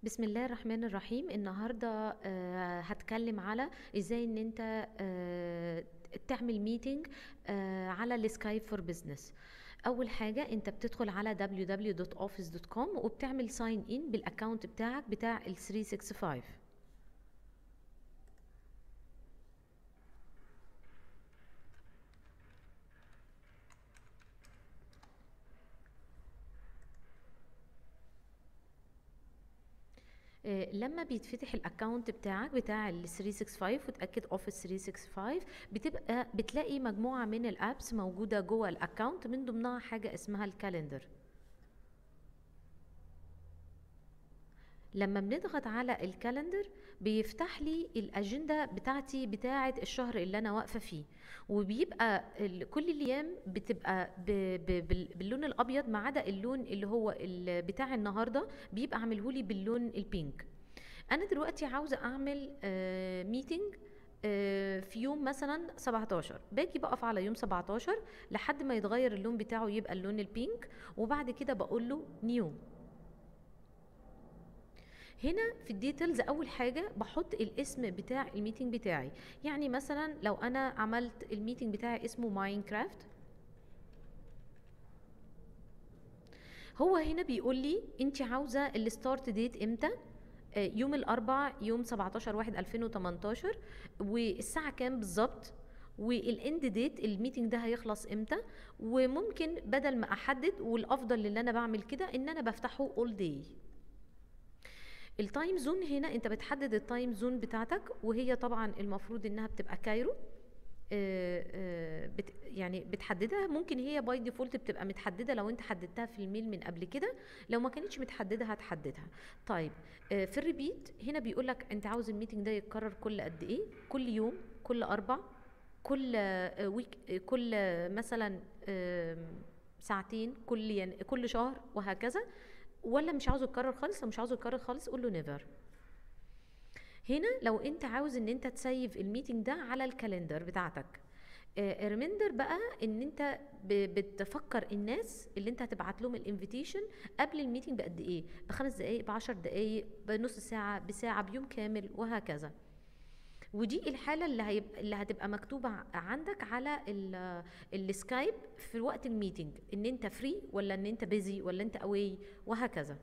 بسم الله الرحمن الرحيم النهارده آه، هتكلم على ازاي ان انت آه، تعمل ميتنج على السكايب فور بزنس اول حاجه انت بتدخل على www.office.com وبتعمل ساين ان بالاكونت بتاعك بتاع ال 365 آه، لما بيتفتح الاكونت بتاعك بتاع ال 365 وتاكد اوفيس 365 بتبقى بتلاقي مجموعه من الابس موجوده جوه الاكونت من ضمنها حاجه اسمها الكالندر لما بنضغط على الكالندر بيفتح لي الاجنده بتاعتي بتاعه الشهر اللي انا واقفه فيه وبيبقى ال- كل الايام بتبقى ب ب بال- باللون الابيض ما عدا اللون اللي هو ال- بتاع النهارده بيبقى عامله لي باللون البينك انا دلوقتي عاوزه اعمل ميتنج في يوم مثلا 17 باجي بقف على يوم 17 لحد ما يتغير اللون بتاعه يبقى اللون البينك وبعد كده بقول له نيو هنا في الديتيلز اول حاجه بحط الاسم بتاع الميتنج بتاعي يعني مثلا لو انا عملت الميتنج بتاعي اسمه ماينكرافت هو هنا بيقول لي انت عاوزه الستارت ديت امتى آه، يوم الاربع يوم 17 1 2018 والساعه كام بالظبط والاند ديت الميتنج ده هيخلص امتى وممكن بدل ما احدد والافضل اللي انا بعمل كده ان انا بفتحه اول داي التايم زون هنا انت بتحدد التايم زون بتاعتك وهي طبعا المفروض انها بتبقى كايرو آه، آه، بت يعني بتحددها ممكن هي باي ديفولت بتبقى متحدده لو انت حددتها في الميل من قبل كده لو ما كانتش متحدده هتحددها طيب آه، في الريبيت هنا بيقول لك انت عاوز الميتنج ده يتكرر كل قد ايه كل يوم كل اربع كل آه، ويك آه، كل آه، مثلا آم، ساعتين كل ين... كل شهر وهكذا ولا مش عاوزه يتكرر خالص لو مش عاوزه يتكرر خالص قول له نيفر هنا لو انت عاوز ان انت تسيف الميتنج ده على الكالندر بتاعتك ريميندر بقى ان انت ب- بتفكر الناس اللي انت هتبعت لهم الانفيتيشن قبل الميتنج بقد ايه بخمس دقايق بعشر دقايق بنص ساعه بساعه بيوم كامل وهكذا ودي الحاله اللي هيبقى اللي هتبقى مكتوبه ع- عندك على ال- السكايب في وقت الميتنج ان انت فري ولا ان انت بيزي ولا انت اواي وهكذا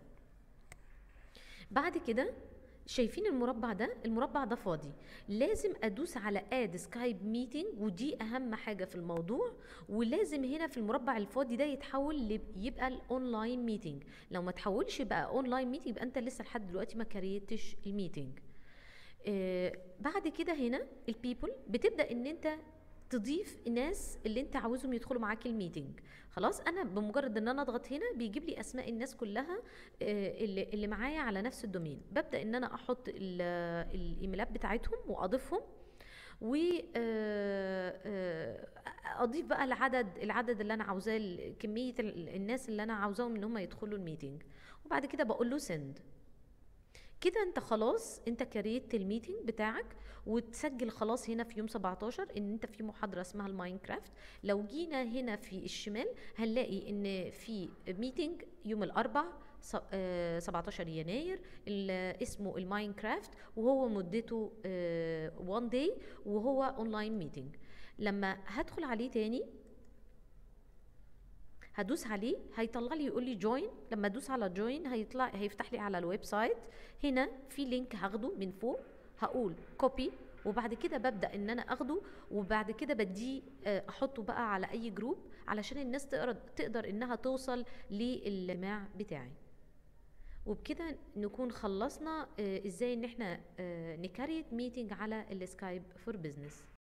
بعد كده شايفين المربع ده المربع ده فاضي لازم ادوس على اد سكايب ميتنج ودي اهم حاجه في الموضوع ولازم هنا في المربع الفاضي ده يتحول ل- يبقى الاونلاين ميتنج لو ما تحولش بقى اونلاين ميتنج يبقى انت لسه لحد دلوقتي ما كريتش الميتنج آه، بعد كده هنا البيبل بتبدا ان انت تضيف الناس اللي انت عاوزهم يدخلوا معاك الميتنج خلاص انا بمجرد ان انا اضغط هنا بيجيب لي اسماء الناس كلها آه، اللي, اللي معايا على نفس الدومين ببدا ان انا احط ال- الايميلات بتاعتهم واضيفهم و آه، آه، اضيف بقى العدد العدد اللي انا عاوزاه ال- كميه ال- الناس اللي انا عاوزاهم ان هم يدخلوا الميتنج وبعد كده بقول له سند كده انت خلاص انت كريت الميتنج بتاعك وتسجل خلاص هنا في يوم 17 ان انت في محاضره اسمها الماينكرافت لو جينا هنا في الشمال هنلاقي ان في ميتنج يوم الاربع س- آه، 17 يناير ال- اسمه الماينكرافت وهو مدته 1 داي وهو اونلاين ميتنج لما هدخل عليه تاني هدوس عليه هيطلع لي يقول لي جوين لما ادوس على جوين هيطلع هيفتح لي على الويب سايت هنا في لينك هاخده من فوق هقول كوبي وبعد كده ببدا ان انا اخده وبعد كده بديه آه، احطه بقى على اي جروب علشان الناس تقدر تقدر انها توصل للاجتماع بتاعي وبكده نكون خلصنا آه، ازاي ان احنا آه، نكريت ميتنج على السكايب فور بزنس